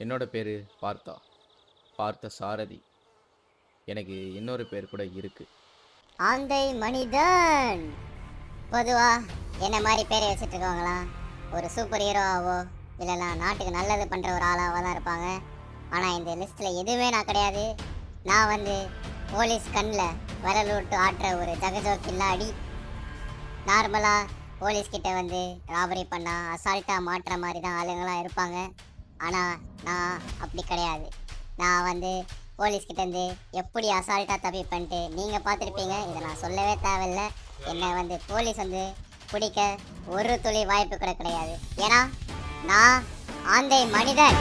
என்னோட பேர் பார்த்தா பார்த்த சாரதி எனக்கு இன்னொரு பேர் கூட இருக்கு ஆந்தை மனிதன் பொதுவா என்ன மாதிரி பேரை வச்சுட்டு இருக்கவங்களாம் ஒரு சூப்பர் ஹீரோவாவோ இல்லைனா நாட்டுக்கு நல்லது பண்ற ஒரு ஆளாவோ தான் இருப்பாங்க ஆனா இந்த லிஸ்ட்ல எதுவுமே நான் கிடையாது நான் வந்து போலீஸ் கண்ணில் விரல் விட்டு ஆட்டுற ஒரு ஜகஜோ கில்லாடி நார்மலா போலீஸ் கிட்ட வந்து ராபரி பண்ணா அசால்ட்டா மாட்டுற மாதிரி தான் ஆளுங்களாம் இருப்பாங்க ஆனா நான் அப்படி கிடையாது நான் வந்து போலீஸ் கிட்ட இருந்து எப்படி அசால்ட்டா தப்பி பண்ணிட்டு நீங்க பார்த்துருப்பீங்க இதை நான் சொல்லவே தேவையில்ல என்னை வந்து போலீஸ் வந்து பிடிக்க ஒரு துளி வாய்ப்பு கூட கிடையாது ஏன்னா நான் ஆந்தை மனிதன்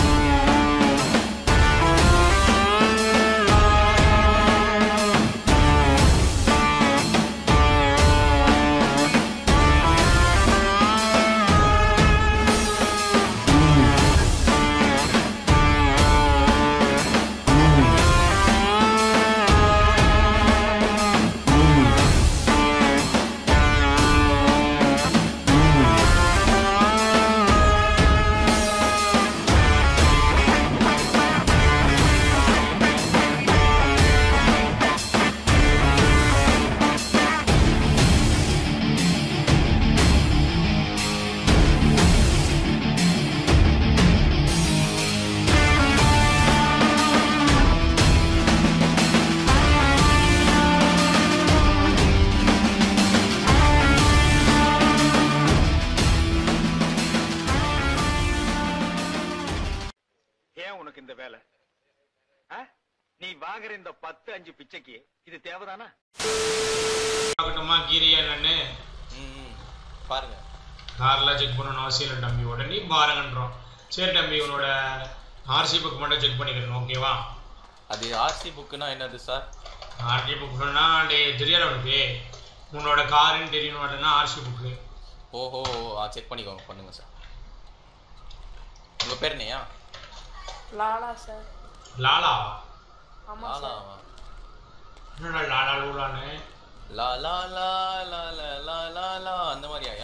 ஏன் உனக்கு இந்த வேலை ஆ? நீ வாங்குற இந்த பத்து அஞ்சு பிச்சைக்கு இது தேவைதானா பார்க்கட்டுமா கீரியா என்னன்னு ம் பாருங்க கார்லாம் செக் பண்ணணும் அவசியம் இல்லை தம்பி உடனே பாருங்கன்றோம் சரி தம்பி உன்னோட ஆர்சி புக் மட்டும் செக் பண்ணிக்கிறேன் ஓகேவா அது ஆர்சி புக்குனா என்னது சார் ஆர்சி புக்னா டே தெரியாது உனக்கு உன்னோட காருன்னு தெரியணும் அப்படின்னா ஆர்சி புக்கு ஓஹோ ஆ செக் பண்ணிக்கோங்க பண்ணுங்க சார் உங்க பேர் என்னையா லாலா சார் லாலா ஆமாம் சார் லாலாவா என்னடா லாலா லூலான்னு லா லா லா லா லா லா லா லா அந்த மாதிரியாயா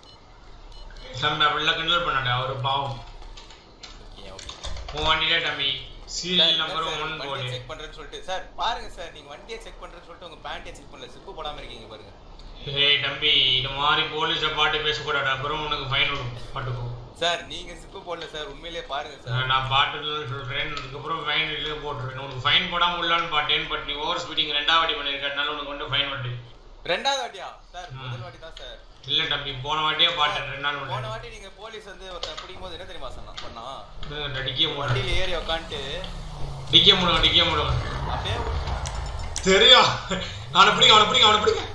தம்பி அப்படிலாம் கிண்டல் பண்ணாடா ஒரு பாவம் ஓகே ஓகே உன் வண்டியிலே தம்பி சீரியல் நம்பர் ஒன் போடு செக் பண்றேன்னு சொல்லிட்டு சார் பாருங்க சார் நீங்க வண்டியை செக் பண்றேன்னு சொல்லிட்டு உங்க பேண்ட்டை செக் பண்ணல சிப்பு போடாம இருக்கீங்க பாருங்க ஏய் தம்பி இந்த மாதிரி போலீஸை பாட்டு பேசக்கூடாது அப்புறம் உனக்கு ஃபைன் விடும் பாட்டுக்கும் சார் நீங்க சிப்பு போடல சார் உண்மையிலேயே பாருங்க சார் நான் பாட்டு சொல்றேன் அதுக்கப்புறம் ஃபைன் வெளியே போட்டுருவேன் உனக்கு ஃபைன் போடாம உள்ளான்னு பாட்டேன் பட் நீ ஓவர் ஸ்பீடிங் ரெண்டாவது வாட்டி பண்ணிருக்கனால உனக்கு வந்து ஃபைன் வருது ரெண்டாவது வாட்டியா சார் முதல் வாட்டி தான் சார் இல்ல தம்பி போன வாட்டியே பாட்டேன் ரெண்டு நாள் போன பண்ணேன் வாட்டி நீங்க போலீஸ் வந்து ஒருத்தன் பிடிக்கும் போது என்ன தெரியுமா சொன்னா பண்ணா டிக்கிய மூட வண்டியில ஏறி உக்காந்துட்டு டிக்கிய மூடுங்க டிக்கிய மூடுங்க அப்படியே தெரியும் அவனை பிடிங்க அவனை பிடிங்க அவனை பிடிங்க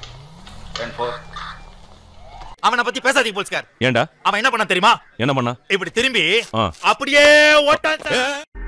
அவனை பத்தி பேசாதீங்க போலீஸ்கார் ஏன்டா அவன் என்ன பண்ண தெரியுமா என்ன பண்ணா இப்படி திரும்பி ஆ. அப்படியே ஓட்டான் சார்